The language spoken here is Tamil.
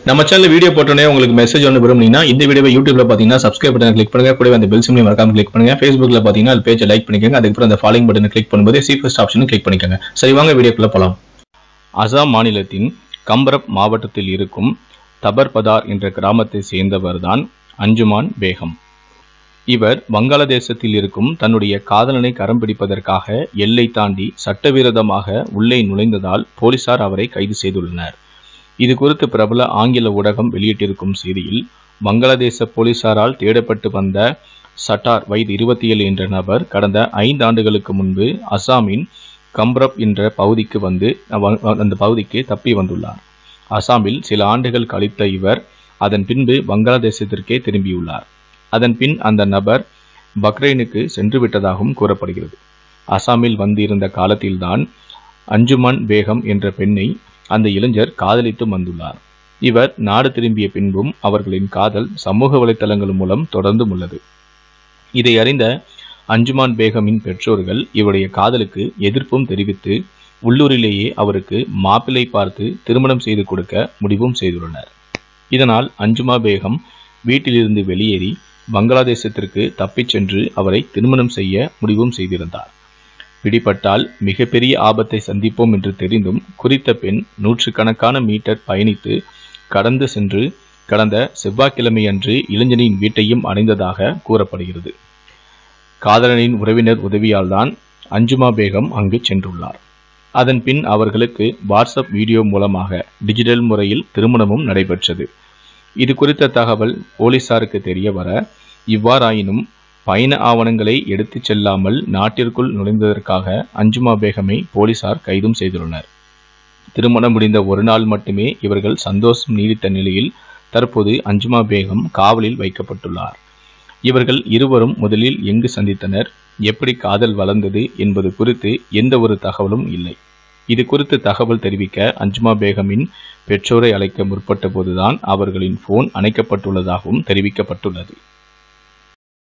நம்ம சேனல் வீடியோ போட்டோன்னே உங்களுக்கு மெசேஜ் ஒன்று விரும்புனீங்கன்னா இந்த வீடியோவை யூடியூப்ல பார்த்தீங்கன்னா சப்ஸ்கிரைப் பட்டன் கிளிக் பண்ணுங்க கூடவே அந்த பெல் சிம்லையும் மறக்காம கிளிக் பண்ணுங்க ஃபேஸ்புக்ல பார்த்தீங்கன்னா அது பேஜை லைக் பண்ணிக்கோங்க அதுக்கப்புறம் அந்த ஃபாலோயிங் பட்டனை கிளிக் பண்ணும்போது சி ஃபர்ஸ்ட் ஆப்ஷனும் கிளிக் பண்ணிக்கோங்க சரி வாங்க வீடியோக்குள்ள போலாம் அசாம் மாநிலத்தின் கம்பரப் மாவட்டத்தில் இருக்கும் தபர்பதார் என்ற கிராமத்தை சேர்ந்தவர்தான் அஞ்சுமான் பேகம் இவர் வங்காளதேசத்தில் இருக்கும் தன்னுடைய காதலனை கரம் பிடிப்பதற்காக எல்லை தாண்டி சட்டவிரோதமாக உள்ளே நுழைந்ததால் போலீசார் அவரை கைது செய்துள்ளனர் இது குறித்து பிரபல ஆங்கில ஊடகம் வெளியிட்டிருக்கும் செய்தியில் வங்காளதேச போலீசாரால் தேடப்பட்டு வந்த சட்டார் வயது இருபத்தி ஏழு என்ற நபர் கடந்த ஐந்து ஆண்டுகளுக்கு முன்பு அசாமின் கம்ரப் என்ற பகுதிக்கு வந்து அவ- அந்த பகுதிக்கு தப்பி வந்துள்ளார் அசாமில் சில ஆண்டுகள் கழித்த இவர் அதன் பின்பு வங்காளதேசத்திற்கே திரும்பியுள்ளார் அதன் பின் அந்த நபர் பக்ரைனுக்கு சென்று விட்டதாகவும் கூறப்படுகிறது அசாமில் வந்திருந்த காலத்தில்தான் அஞ்சுமன் பேகம் என்ற பெண்ணை அந்த இளைஞர் காதலித்து வந்துள்ளார் இவர் நாடு திரும்பிய பின்பும் அவர்களின் காதல் சமூக வலைத்தளங்கள் மூலம் தொடர்ந்தும் உள்ளது இதை அறிந்த அஞ்சுமான் பேகமின் பெற்றோர்கள் இவருடைய காதலுக்கு எதிர்ப்பும் தெரிவித்து உள்ளூரிலேயே அவருக்கு மாப்பிள்ளை பார்த்து திருமணம் செய்து கொடுக்க முடிவும் செய்துள்ளனர் இதனால் அஞ்சுமா பேகம் வீட்டிலிருந்து வெளியேறி வங்காளதேசத்திற்கு தப்பிச் சென்று அவரை திருமணம் செய்ய முடிவும் செய்திருந்தார் பிடிபட்டால் மிகப்பெரிய ஆபத்தை சந்திப்போம் என்று தெரிந்தும் குறித்த பெண் நூற்றுக்கணக்கான மீட்டர் பயணித்து கடந்து சென்று கடந்த செவ்வாய்க்கிழமையன்று இளைஞனின் வீட்டையும் அடைந்ததாக கூறப்படுகிறது காதலனின் உறவினர் உதவியால்தான் அஞ்சுமா பேகம் அங்கு சென்றுள்ளார் அதன் பின் அவர்களுக்கு வாட்ஸ்அப் வீடியோ மூலமாக டிஜிட்டல் முறையில் திருமணமும் நடைபெற்றது இது குறித்த தகவல் போலீசாருக்கு தெரிய வர இவ்வாறாயினும் பயண ஆவணங்களை எடுத்துச் செல்லாமல் நாட்டிற்குள் நுழைந்ததற்காக அஞ்சுமா பேகமை போலீசார் கைதும் செய்துள்ளனர் திருமணம் முடிந்த ஒரு நாள் மட்டுமே இவர்கள் சந்தோஷம் நீடித்த நிலையில் தற்போது அஞ்சுமா பேகம் காவலில் வைக்கப்பட்டுள்ளார் இவர்கள் இருவரும் முதலில் எங்கு சந்தித்தனர் எப்படி காதல் வளர்ந்தது என்பது குறித்து எந்த ஒரு தகவலும் இல்லை இது குறித்து தகவல் தெரிவிக்க அஞ்சுமா பேகமின் பெற்றோரை அழைக்க முற்பட்ட போதுதான் அவர்களின் போன் அணைக்கப்பட்டுள்ளதாகவும் தெரிவிக்கப்பட்டுள்ளது